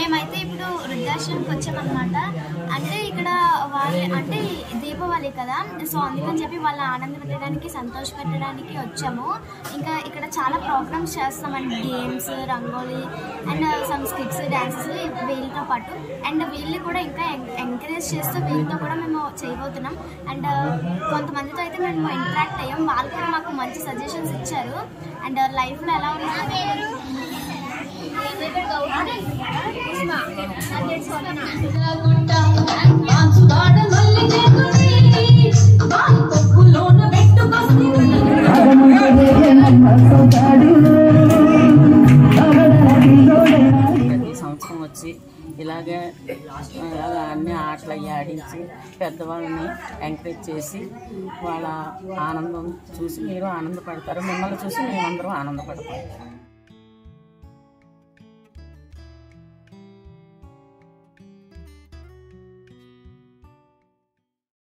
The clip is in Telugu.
మేమైతే ఇప్పుడు వృద్ధాశ్రమంకి వచ్చామన్నమాట అంటే ఇక్కడ వాళ్ళ అంటే దీపావళి కదా సో అందుకని చెప్పి వాళ్ళ ఆనంద పెట్టడానికి సంతోష పెట్టడానికి వచ్చాము ఇంకా ఇక్కడ చాలా ప్రోగ్రామ్స్ చేస్తామండి games rangoli and some skits dances వీళ్ళతో పాటు అండ్ వీళ్ళు కూడా ఇంకా ఎంకరేజ్ చేస్తూ వీళ్ళతో కూడా మేము చేయబోతున్నాం అండ్ కొంతమందితో అయితే మేము ఇంటరాక్ట్ అయ్యాం వాళ్ళు కూడా మాకు మంచి సజెషన్స్ ఇచ్చారు అండ్ లైఫ్లో ఎలా ఉంది ప్రతి సంవత్సరం వచ్చి ఇలాగే ఆ, అన్ని ఆటలు అవి ఆడించి పెద్దవాళ్ళని ఎంకరేజ్ చేసి వాళ్ళ ఆనందం చూసి మీరు ఆనందపడతారు మిమ్మల్ని చూసి మేమందరం ఆనందపడతాం